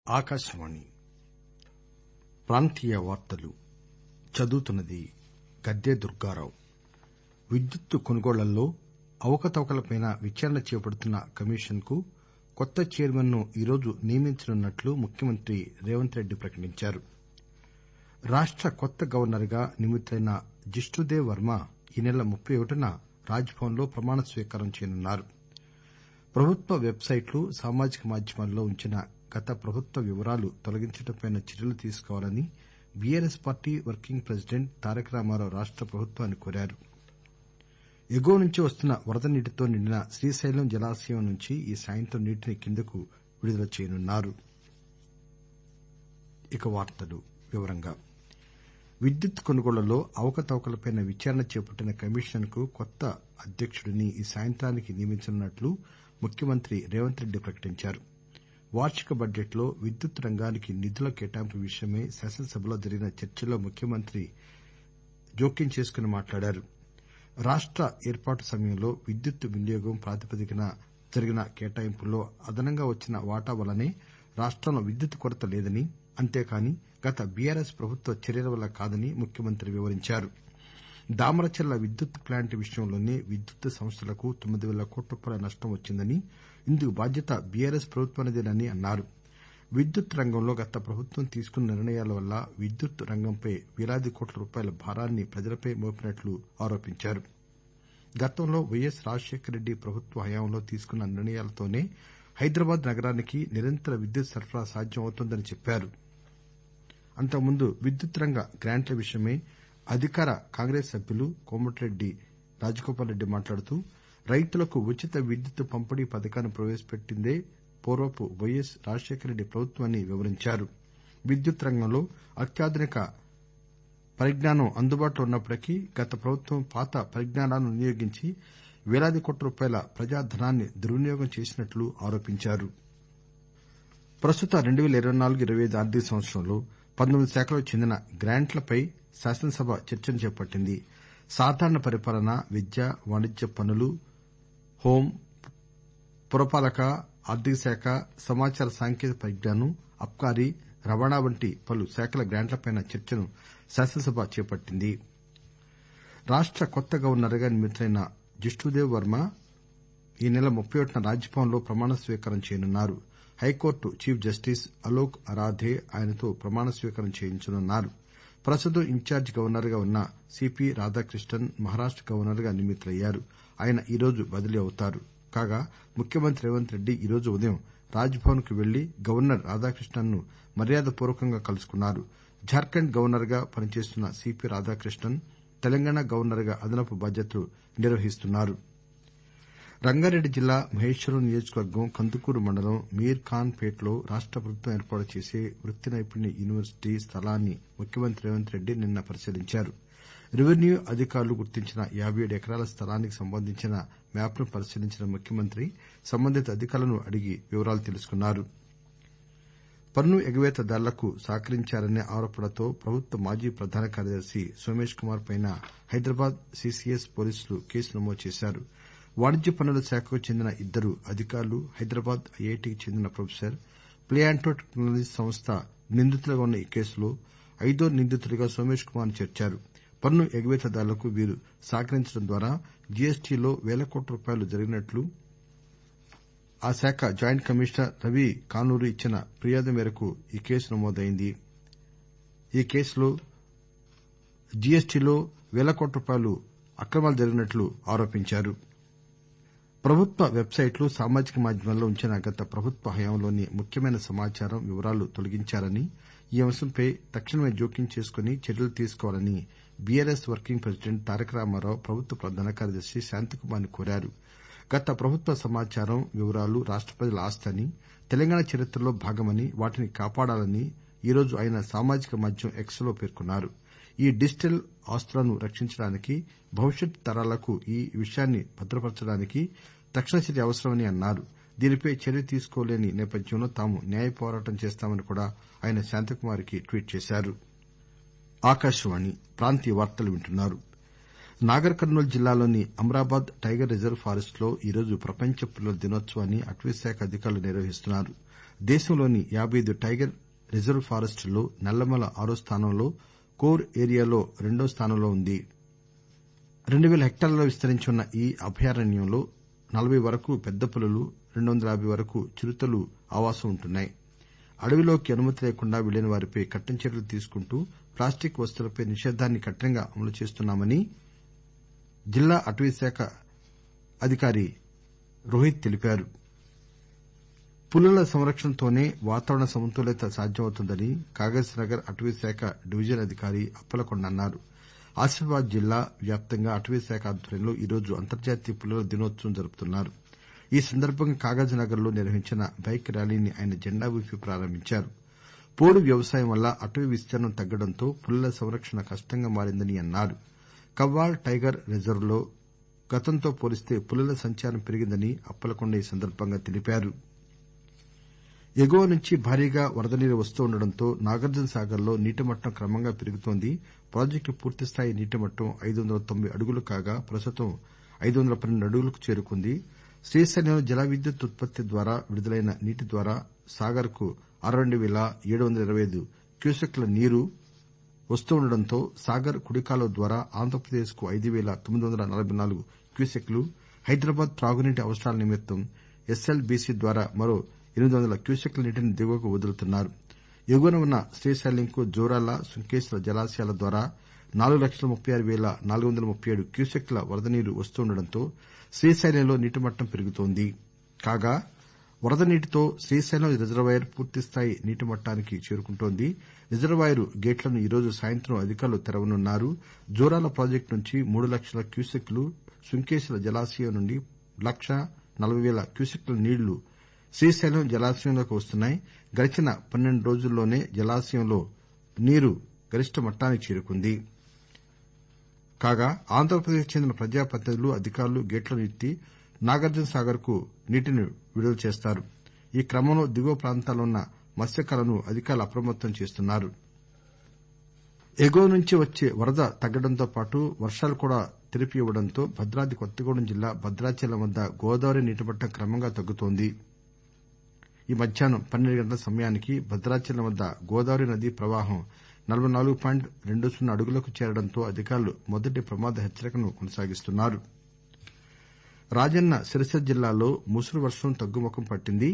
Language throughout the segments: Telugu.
ఆకాశవాణి ప్రాంతీయ వార్తలు చదువుతున్నది గద్దె దుర్గారావు విద్యుత్తు కొనుగోళ్లలో అవకతవకలపై విచారణ చేపడుతున్న కమిషన్ కు కొత్త చైర్మన్ ను ఈరోజు నియమించనున్నట్లు ముఖ్యమంత్రి రేవంత్ రెడ్డి ప్రకటించారు రాష్ట కొత్త గవర్నర్ గా నియమితులైన జిష్ణుదేవ్ వర్మ ఈ నెల ముప్పై ఒకటిన రాజ్ భవన్ లో ప్రమాణ స్వీకారం చేయనున్నారు ప్రభుత్వ వెబ్ సైట్లు సామాజిక మాధ్యమాల్లో ఉంచిన గత ప్రభుత్వ వివరాలు తొలగించడంపై చర్యలు తీసుకోవాలని BRS party working president Taraka Rama Rao రాష్ట ప్రభుత్వాన్ని కోరారు ఎగువ నుంచి వస్తున్న వరద నీటితో నిండిన శ్రీశైలం జలాశయం నుంచి ఈ సాయంత్రం నీటిని కిందకు విడుదల చేయనున్నారు విద్యుత్ కొనుగోళ్లలో అవకతవకలపై విచారణ చేపట్టిన కమిషన్ కు కొత్త అధ్యకుడిని ఈ సాయంత్రానికి నియమించనున్నట్లు ముఖ్యమంత్రి రేవంత్ రెడ్డి ప్రకటించారు వార్షిక బడ్జెట్ లో విద్యుత్ రంగానికి నిధుల కేటాయింపు విషయమై శాసనసభలో జరిగిన చర్చలో ముఖ్యమంత్రి జోక్యం చేసుకుని మాట్లాడారు రాష్ట ఏర్పాటు సమయంలో విద్యుత్ వినియోగం ప్రాతిపదికన జరిగిన కేటాయింపుల్లో అదనంగా వచ్చిన వాటా వల్లనే రాష్టంలో విద్యుత్ కొరత లేదని అంతేకాని గత బీఆర్ఎస్ ప్రభుత్వ చర్యల వల్ల కాదని ముఖ్యమంత్రి వివరించారు దామరచర్ల విద్యుత్ ప్లాంట్ విషయంలోనే విద్యుత్ సంస్థలకు తొమ్మిది పేల కోట్ల రూపాయల నష్టం వచ్చిందని ఇందుకు బాధ్యత బీఆర్ఎస్ ప్రభుత్వానిదేనని అన్నారు విద్యుత్ రంగంలో గత ప్రభుత్వం తీసుకున్న నిర్ణయాల వల్ల విద్యుత్ రంగంపై పేలాది కోట్ల రూపాయల భారాన్ని ప్రజలపై మోపినట్లు ఆరోపించారు గతంలో వైఎస్ రాజశేఖరరెడ్డి ప్రభుత్వ హయాంలో తీసుకున్న నిర్ణయాలతోనే హైదరాబాద్ నగరానికి నిరంతర విద్యుత్ సరఫరా సాధ్యం అవుతోందని చెప్పారు అంతకుముందు విద్యుత్ రంగ గ్రాంట్ల విషయమై అధికార కాంగ్రెస్ సభ్యులు కోమటిరెడ్డి రాజగోపాల్రెడ్డి మాట్లాడుతూ రైతులకు ఉచిత విద్యుత్ పంపిణీ పథకాన్ని ప్రవేశపెట్టిందే పూర్వపు వైఎస్ రాజశేఖరరెడ్డి ప్రభుత్వం అని వివరించారు విద్యుత్ రంగంలో అత్యాధునిక పరిజ్ఞానం అందుబాటులో ఉన్నప్పటికీ గత ప్రభుత్వం పాత పరిజ్ఞానాలను వినియోగించి పేలాది కోట్ల రూపాయల ప్రజాధనాన్ని దుర్వినియోగం చేసినట్లు ఆరోపించారు ప్రస్తుత రెండు పేల ఇరవై నాలుగు ఇరవై ఐదు ఆర్థిక సంవత్సరంలో పంతొమ్మిది శాఖలకు చెందిన గ్రాంట్లపై శాసనసభ చర్చను చేపట్టింది సాధారణ పరిపాలన విద్య వాణిజ్య పన్నులు హోం పురపాలక ఆర్థిక శాఖ సమాచార సాంకేతిక పరిజ్ఞానం అబ్కారీ రవాణా వంటి పలు శాఖల గ్రాంట్లపై చర్చను శాసనసభ చేపట్టింది రాష్ట కొత్త గవర్నర్ గా నియమితులైన జిష్ణుదేవ్ వర్మ ఈ నెల ముప్పై ఒకటిన రాజ్ భవన్ లో ప్రమాణ స్వీకారం చేయనున్నారు high court chief justice Alok Aradhe ఆయనతో ప్రమాణ స్వీకారం చేయించనున్నారు ప్రస్తుతం ఇన్ఛార్జి గవర్నర్ గా ఉన్న సిపి రాధాకృష్ణన్ మహారాష్ట గవర్నర్ గా నియమితులయ్యారు ఆయన ఈరోజు బదిలీ అవుతారు కాగా ముఖ్యమంత్రి రేవంత్ రెడ్డి ఈరోజు ఉదయం రాజ్ భవన్ కు వెళ్లి గవర్నర్ రాధాకృష్ణన్ ను మర్యాదపూర్వకంగా కలుసుకున్నారు జార్ఖండ్ గవర్నర్ గా పనిచేస్తున్న సిపి రాధాకృష్ణన్ తెలంగాణ గవర్నర్ గా అదనపు బాధ్యతలు నిర్వహిస్తున్నారు రంగారెడ్డి జిల్లా మహేశ్వరం నియోజకవర్గం కందుకూరు మండలం మీర్ ఖాన్ పేట్ లో రాష్ట ప్రభుత్వం ఏర్పాటు చేసే వృత్తి నైపుణ్య యూనివర్సిటీ స్థలాన్ని ముఖ్యమంత్రి రేవంత్ రెడ్డి నిన్న పరిశీలించారు రెవెన్యూ అధికారులు గుర్తించిన యాబై ఏడు ఎకరాల స్థలానికి సంబంధించిన మ్యాప్ ను పరిశీలించిన ముఖ్యమంత్రి సంబంధిత అధికారులను అడిగి వివరాలు తెలుసుకున్నారు పన్ను ఎగవేతదారులకు సహకరించారనే ఆరోపణలతో ప్రభుత్వ మాజీ ప్రధాన కార్యదర్శి సోమేష్ కుమార్ పై హైదరాబాద్ సీసీఎస్ పోలీసులు కేసు నమోదు చేశారు వాణిజ్య పన్నుల శాఖకు చెందిన ఇద్దరు అధికారులు హైదరాబాద్ ఐఐటికి చెందిన ప్రొఫెసర్ ప్లేయాంటో టెక్నాలజీస్ సంస్థ నిందితులుగా ఉన్న ఈ కేసులో ఐదో నిందితుడిగా సోమేష్ కుమార్ ను చేర్చారు పన్ను ఎగవేతదారులకు వీరు సహకరించడం ద్వారా జీఎస్టీలో పేల కోట్ల రూపాయలు జరిగినట్లు ఆ శాఖ జాయింట్ కమిషనర్ రవి కానూరు ఇచ్చిన ఫిర్యాదు మేరకు ఈ కేసు నమోదైంది ఈ కేసులో జీఎస్టీలో పేల కోట్ల రూపాయల అక్రమాలు జరిగినట్లు ఆరోపించారు ప్రభుత్వ వెబ్ సైట్లు సామాజిక మాధ్యమాల్లో ఉంచిన గత ప్రభుత్వ హయాంలోని ముఖ్యమైన సమాచారం వివరాలు తొలగించారని ఈ అంశంపై తక్షణమే జోక్యం చేసుకుని చర్యలు తీసుకోవాలని BRS working president Taraka Rama Rao ప్రభుత్వ ప్రధాన కార్యదర్శి శాంతికుమార్ ని కోరారు గత ప్రభుత్వ సమాచారం వివరాలు రాష్ట ప్రజల ఆస్తి అని తెలంగాణ చరిత్రలో భాగమని వాటిని కాపాడాలని ఈరోజు ఆయన సామాజిక మాధ్యమం ఎక్స్ లో పేర్కొన్నారు ఈ డిజిటల్ ఆస్తులను రక్షించడానికి భవిష్యత్ తరాలకు ఈ విషయాన్ని భద్రపరచడానికి తక్షణ చర్య అవసరమని అన్నారు దీనిపై చర్య తీసుకోలేని నేపథ్యంలో తాము న్యాయ పోరాటం చేస్తామని కూడా ఆయన శాంతికుమార్ కి ట్వీట్ చేశారు నాగర్ కర్నూల్ జిల్లాలోని అమ్రాబాద్ టైగర్ రిజర్వ్ ఫారెస్ట్ లో ఈరోజు ప్రపంచ పులుల దినోత్సవాన్ని అటవీశాఖ అధికారులు నిర్వహిస్తున్నారు దేశంలోని యాబై ఐదు టైగర్ రిజర్వ్ ఫారెస్టుల్లో నల్లమల ఆరో స్థానంలో కోర్ ఏరియాలో రెండో స్థానంలో ఉంది రెండు పేల హెక్టార్లలో విస్తరించి ఉన్న ఈ అభయారణ్యంలో నలబై వరకు పెద్ద పులులు రెండు వందల యాబై వరకు చిరుతలు ఆవాసం ఉంటున్నాయి అడవిలోకి అనుమతి లేకుండా వెళ్లిన వారిపై కఠిన చర్యలు తీసుకుంటూ ప్లాస్టిక్ వస్తువులపై నిషేధాన్ని కఠినంగా అమలు చేస్తున్నామని జిల్లా అటవీశాఖ అధికారి రోహిత్ తెలిపారు పులుల సంరక్షణతోనే వాతావరణ సమతుల్యత సాధ్యమవుతుందని కాగజ్నగర్ అటవీశాఖ డివిజన్ అధికారి అప్పలకొండ అన్నారు ఆసిఫాబాద్ జిల్లా వ్యాప్తంగా అటవీశాఖ ఆధ్వర్యంలో ఈరోజు అంతర్జాతీయ పులుల దినోత్సవం జరుపుతున్నారు ఈ సందర్బంగా కాగజ్ నగర్ లో నిర్వహించిన బైక్ ర్యాలీని ఆయన జెండా ఊపి ప్రారంభించారు పోడు వ్యవసాయం వల్ల అటవీ విస్తీర్ణం తగ్గడంతో పులుల సంరక్షణ కష్టంగా మారిందని అన్నారు కవ్వాల్ టైగర్ రిజర్వ్ లో గతంతో పోలిస్తే పులుల సంచారం పెరిగిందని అప్పలకొండ ఈ సందర్బంగా తెలిపారు ఎగువ నుంచి భారీగా వరద నీరు వస్తుండటంతో నాగార్జున సాగర్ లో నీటిమట్టం క్రమంగా పెరుగుతోంది ప్రాజెక్టు పూర్తిస్థాయి నీటిమట్టం ఐదు వందల తొంభై అడుగులు కాగా ప్రస్తుతం ఐదు వందల పన్నెండు అడుగులకు చేరుకుంది శ్రీశైలంలో జల విద్యుత్ ఉత్పత్తి ద్వారా విడుదలైన నీటి ద్వారా సాగర్ కు అరవై రెండు పేల ఏడు వందల ఇరవై ఐదు క్యూసెక్కుల నీరు వస్తుండటంతో సాగర్ కుడికాలువ ద్వారా ఆంధ్రప్రదేశ్ కు ఐదు పేల తొమ్మిది వందల నలబై నాలుగు క్యూసెక్కులు హైదరాబాద్ త్రాగునీటి అవసరాల నిమిత్తం ఎస్ఎల్బీసీ ద్వారా మరో ఎనిమిది వందల క్యూసెక్కుల నీటిని దిగువకు వదులుతున్నారు ఎగువన ఉన్న శ్రీశైలంకు జోరాల సుంకేశ్వర జలాశయాల ద్వారా నాలుగు లక్షల ముప్పై ఆరు పేల నాలుగు వందల ముప్పై ఏడు క్యూసెక్కుల వరద నీరు వస్తుండటంతో శ్రీశైలంలో నీటిమట్టం పెరుగుతోంది కాగా వరద నీటితో శ్రీశైలం రిజర్వాయర్ పూర్తిస్థాయి నీటిమట్టానికి చేరుకుంటోంది రిజర్వాయర్ గేట్లను ఈరోజు సాయంత్రం అధికారులు తెరవనున్నారు జోరాల ప్రాజెక్టు నుంచి మూడు లక్షల క్యూసెక్కులు సుంకేశ్వర జలాశయం నుండి లక్షా నలబై పేల క్యూసెక్కుల నీళ్లు శ్రీశైలం జలాశయంలోకి వస్తున్నాయి గడిచిన పన్నెండు రోజుల్లోనే జలాశయంలో నీరు గరిష్ట మట్టానికి చేరుకుంది కాగా ఆంధ్రప్రదేశ్ కు చెందిన ప్రజాప్రతినిధులు అధికారులు గేట్లను ఎత్తి నాగార్జున సాగర్ కు నీటిని విడుదల చేస్తారు ఈ క్రమంలో దిగువ ప్రాంతాల్లో ఉన్న మత్స్యకారులను అధికారులు అప్రమత్తం చేస్తున్నారు ఎగువ నుంచి వచ్చే వరద తగ్గడంతో పాటు వర్షాలు కూడా తెలిపి ఇవ్వడంతో భద్రాద్రి కొత్తగూడెం జిల్లా భద్రాచలం వద్ద గోదావరి నీటిమట్టం క్రమంగా తగ్గుతోంది ఈ మధ్యాహ్నం పన్నెండు గంటల సమయానికి భద్రాచలం వద్ద గోదావరి నదీ ప్రవాహం నలబై నాలుగు పాయింట్ రెండు సున్నా అడుగులకు చేరడంతో అధికారులు మొదటి ప్రమాద హెచ్చరికను కొనసాగిస్తున్నారు రాజన్న సిరిసిల్ల జిల్లాలో ముసురు వర్షం తగ్గుముఖం పట్టింది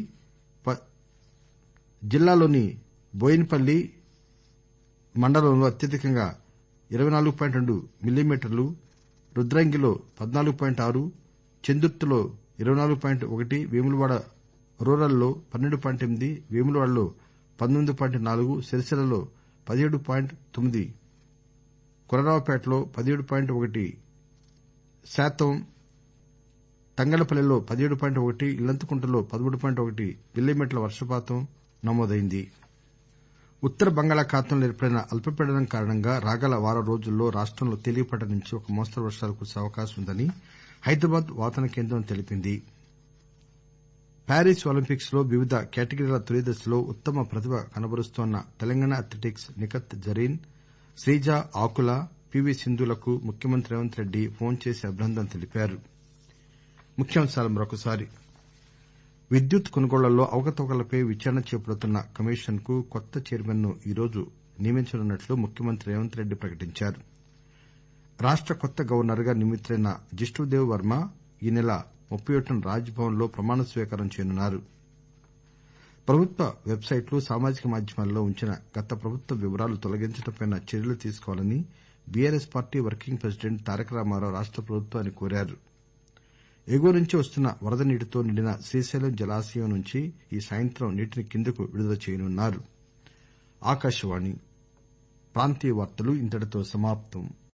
జిల్లాలోని బోయినపల్లి మండలంలో అత్యధికంగా ఇరవై నాలుగు పాయింట్ రెండు మిల్లీమీటర్లు రుద్రంగిలో పద్నాలుగు పాయింట్ ఆరు చందుర్తిలో ఇరవై నాలుగు పాయింట్ ఒకటి వేములవాడ రూరల్ లో పన్నెండు పాయింట్ ఎనిమిది వేములవాడలో పంతొమ్మిది పాయింట్ నాలుగు సిరిసిల్లలో పదిహేడు పాయింట్ తొమ్మిది కురరావుపేటలో పదిహేడు పాయింట్ ఒకటి శాతం తంగళ్లపల్లిలో పదిహేడు పాయింట్ ఒకటి ఇల్లంతకుంటలో పదమూడు పాయింట్ ఒకటి మిల్లీమీటర్ల వర్షపాతం నమోదైంది ఉత్తర బంగాళాఖాతంలో ఏర్పడిన అల్పపీడనం కారణంగా రాగల వారం రోజుల్లో రాష్టంలో తేలికపాటి నుంచి ఒక మోస్తరు వర్షాలు కురిసే అవకాశం ఉందని హైదరాబాద్ వాతావరణ కేంద్రం తెలిపింది ప్యారిస్ ఒలింపిక్స్ లో వివిధ కేటగిరీల తొలి దశలో ఉత్తమ ప్రతిభ కనబరుస్తోన్న తెలంగాణ అథ్లెటిక్స్ నిఖత్ జరీన్ శ్రీజ ఆకుల పీవీ సింధులకు ముఖ్యమంత్రి రేవంత్ రెడ్డి ఫోన్ చేసి అభినందనలు తెలిపారు విద్యుత్ కొనుగోళ్లలో అవకతవకలపై విచారణ చేపడుతున్న కమిషన్ కు కొత్త చైర్మన్ ను ఈరోజు నియమించనున్నట్లు ముఖ్యమంత్రి రేవంత్ రెడ్డి ప్రకటించారు రాష్ట కొత్త గవర్నర్ గా నియమితులైన జిష్ణుదేవ్ వర్మ ఈ నెల ముప్పై ఒకటిన రాజ్ భవన్ లో ప్రమాణ స్వీకారం చేయనున్నారు ప్రభుత్వ వెబ్ సైట్లు సామాజిక మాధ్యమాల్లో ఉంచిన గత ప్రభుత్వ వివరాలు తొలగించడంపై చర్యలు తీసుకోవాలని BRS party working president Taraka Rama Rao రాష్ట ప్రభుత్వాన్ని కోరారు ఎగువ నుంచి వస్తున్న వరద నీటితో నిండిన శ్రీశైలం జలాశయం నుంచి ఈ సాయంత్రం నీటిని కిందకు విడుదల చేయనున్నారు